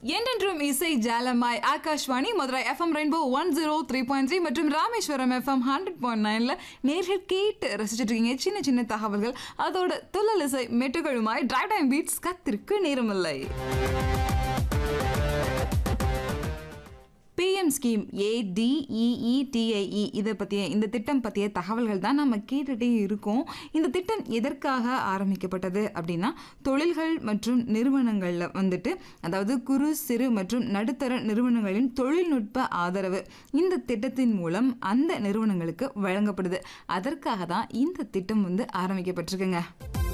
என்றென்றும் இசை ஜாலமாய் Akashvani Madurai FM rainbow one zero three point three மற்றும் ராமேஸ்வரம் எஃப்எம் ஹண்ட்ரட் பாயிண்ட் நைன்ல நேர்கள் கேட்டு ரசிச்சுட்டு இருக்கீங்க சின்ன சின்ன தகவல்கள் அதோட துள்ளல் இசை மெட்டுகளுமாய் டிரை டைம் பீட்ஸ் கத்திற்கு நேரமில்லை பிஎம் ஸ்கீம் ஏடிஇஇடிஐஇ இதை பற்றிய இந்த திட்டம் பற்றிய தகவல்கள் தான் நம்ம கேட்டுகிட்டே இருக்கோம் இந்த திட்டம் எதற்காக ஆரம்பிக்கப்பட்டது அப்படின்னா தொழில்கள் மற்றும் நிறுவனங்களில் வந்துட்டு அதாவது குறு சிறு மற்றும் நடுத்தர நிறுவனங்களின் தொழில்நுட்ப ஆதரவு இந்த திட்டத்தின் மூலம் அந்த நிறுவனங்களுக்கு வழங்கப்படுது அதற்காக தான் இந்த திட்டம் வந்து ஆரம்பிக்கப்பட்டிருக்குங்க